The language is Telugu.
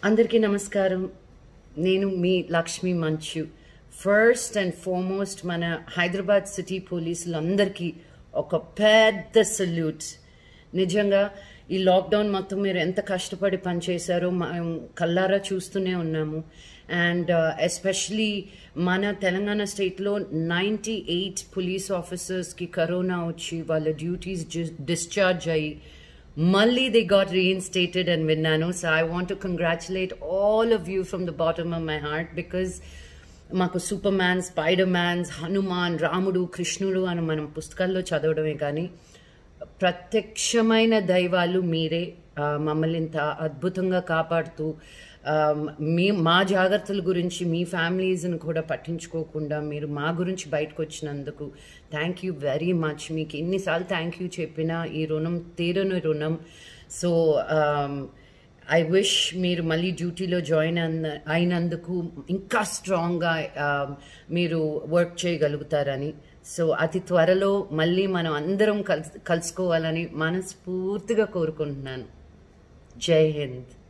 అందరికీ నమస్కారం నేను మీ లక్ష్మి మంచు ఫస్ట్ అండ్ ఫార్మోస్ట్ మన హైదరాబాద్ సిటీ పోలీసులందరికీ ఒక పెద్ద సల్యూట్ నిజంగా ఈ లాక్డౌన్ మొత్తం మీరు ఎంత కష్టపడి పనిచేశారో మనం కల్లారా చూస్తూనే ఉన్నాము అండ్ ఎస్పెషలీ మన తెలంగాణ స్టేట్లో నైంటీ ఎయిట్ పోలీస్ ఆఫీసర్స్కి కరోనా వచ్చి వాళ్ళ డ్యూటీస్ డిశ్చార్జ్ అయ్యి మళ్ళీ దే గాట్ రీఇన్స్టేటెడ్ అని విన్నాను so I want to congratulate all of you from the bottom of my heart because మాకు superman spidermans Hanuman రాముడు కృష్ణుడు అని మనం పుస్తకాల్లో చదవడమే కానీ ప్రత్యక్షమైన దైవాలు మీరే ఆ, మమ్మల్ని ఇంత అద్భుతంగా కాపాడుతూ ఆ, మీ మా జాగ్రత్తల గురించి మీ ఫ్యామిలీస్ని కూడా పట్టించుకోకుండా మీరు మా గురించి బయటకు వచ్చినందుకు థ్యాంక్ యూ వెరీ మచ్ మీకు ఎన్నిసార్లు థ్యాంక్ యూ చెప్పినా ఈ రుణం తీరని రుణం సో ఐ విష్ మీరు మళ్ళీ డ్యూటీలో జాయిన్ అన్న అయినందుకు ఇంకా స్ట్రాంగ్గా మీరు వర్క్ చేయగలుగుతారని సో అతి త్వరలో మళ్ళీ మనం అందరం కలుసు కలుసుకోవాలని మనస్ఫూర్తిగా కోరుకుంటున్నాను జై హింద్